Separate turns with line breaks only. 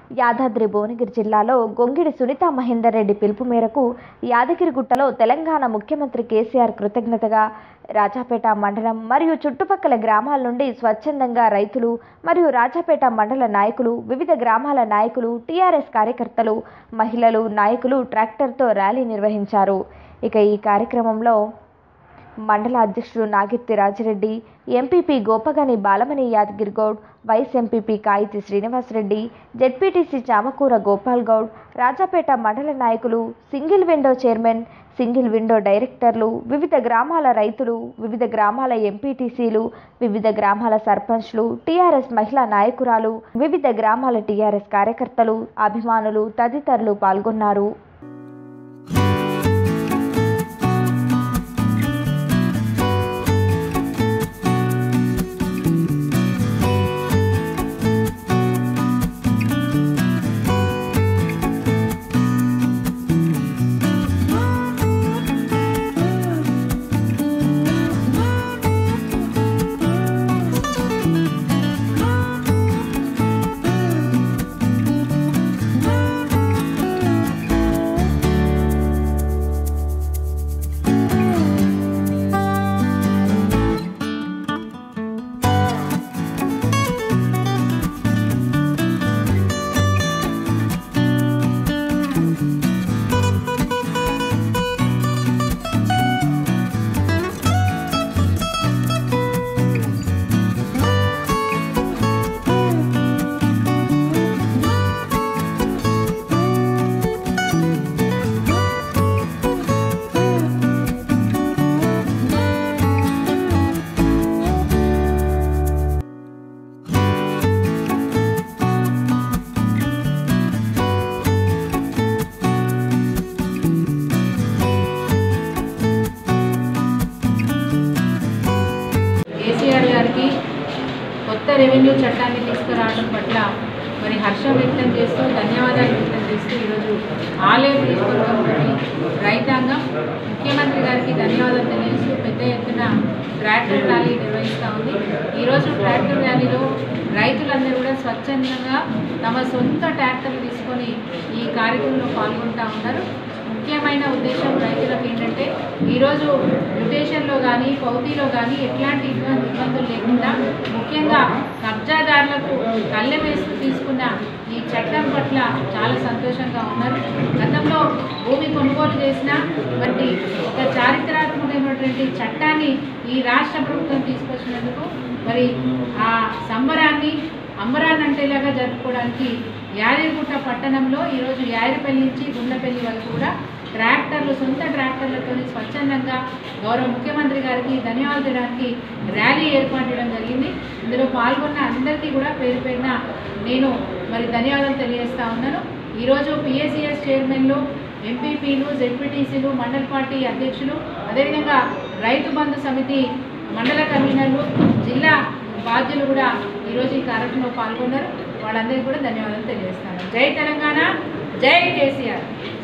యాదాద్రి భువనగిరి జిల్లాలో గొంగిడి సునీత మహేందర్ రెడ్డి పిలుపు మేరకు యాదగిరిగుట్టలో తెలంగాణ ముఖ్యమంత్రి కేసీఆర్ కృతజ్ఞతగా రాజాపేట మండలం మరియు చుట్టుపక్కల గ్రామాల నుండి స్వచ్ఛందంగా రైతులు మరియు రాజాపేట మండల నాయకులు వివిధ గ్రామాల నాయకులు టీఆర్ఎస్ కార్యకర్తలు మహిళలు నాయకులు ట్రాక్టర్తో ర్యాలీ నిర్వహించారు ఇక ఈ కార్యక్రమంలో మండల అధ్యక్షుడు Nagitti Rajireddy MPP Gopagani Balamani Yadagiri Goud vice MPP Kayiti Srinivasareddy ZPTC Chamakura Gopal Goud Rajapeta మండల నాయకులు single window chairman single window డైరెక్టర్లు వివిధ గ్రామాల రైతులు వివిధ గ్రామాల ఎంపీటీసీలు వివిధ గ్రామాల సర్పంచ్లు టీఆర్ఎస్ మహిళా నాయకురాలు వివిధ గ్రామాల టీఆర్ఎస్ కార్యకర్తలు అభిమానులు తదితరులు పాల్గొన్నారు
కేసీఆర్ గారికి కొత్త రెవెన్యూ చట్టాన్ని తీసుకురావడం పట్ల మరి హర్షం వ్యక్తం చేస్తూ ధన్యవాదాలు వ్యక్తం చేస్తూ ఈరోజు ఆలయం నియోజకవర్గంలోని రైతాంగం ముఖ్యమంత్రి గారికి ధన్యవాదాలు తెలియజేస్తూ పెద్ద ఎత్తున ట్రాక్టర్ ర్యాలీ నిర్వహిస్తూ ఉంది ఈరోజు ట్రాక్టర్ ర్యాలీలో రైతులందరూ కూడా స్వచ్ఛందంగా తమ సొంత ట్రాక్టర్లు తీసుకొని ఈ కార్యక్రమంలో పాల్గొంటూ ఉన్నారు ముఖ్యమైన ఉద్దేశం రైతులకు ఏంటంటే ఈరోజు మ్యుటేషన్లో కానీ పౌతీలో కానీ ఎట్లాంటి ఇబ్బంది ఇబ్బందులు లేకుండా ముఖ్యంగా కబ్జాదారులకు కళ్ళె వేస్తూ తీసుకున్న ఈ చట్టం పట్ల చాలా సంతోషంగా ఉన్నారు గతంలో భూమి కొనుగోలు చేసిన వంటి ఒక చారిత్రాత్మకమైనటువంటి చట్టాన్ని ఈ రాష్ట్ర ప్రభుత్వం తీసుకొచ్చినందుకు మరి ఆ సంబరాన్ని అంబరాన్ అంటేలాగా జరుపుకోవడానికి యాదగిరిగుట్ట పట్టణంలో ఈరోజు యాదరిపల్లి నుంచి గుండ్లపల్లి వరకు కూడా ట్రాక్టర్లు సొంత ట్రాక్టర్లతో స్వచ్ఛందంగా గౌరవ ముఖ్యమంత్రి గారికి ధన్యవాదాలు చేయడానికి ర్యాలీ ఏర్పాటు చేయడం జరిగింది ఇందులో పాల్గొన్న అందరికీ కూడా పేరు పేరున నేను మరి ధన్యవాదాలు తెలియజేస్తా ఉన్నాను ఈరోజు పిఎస్సిఎస్ చైర్మన్లు ఎంపీపీలు జెడ్పీటీసీలు మండల పార్టీ అధ్యక్షులు అదేవిధంగా రైతు బంధు సమితి మండల కన్వీనర్లు జిల్లా బాధ్యులు కూడా ఈరోజు ఈ కార్యక్రమంలో పాల్గొన్నారు వాళ్ళందరికీ కూడా ధన్యవాదాలు తెలియజేస్తాను జై తెలంగాణ జై కేసీఆర్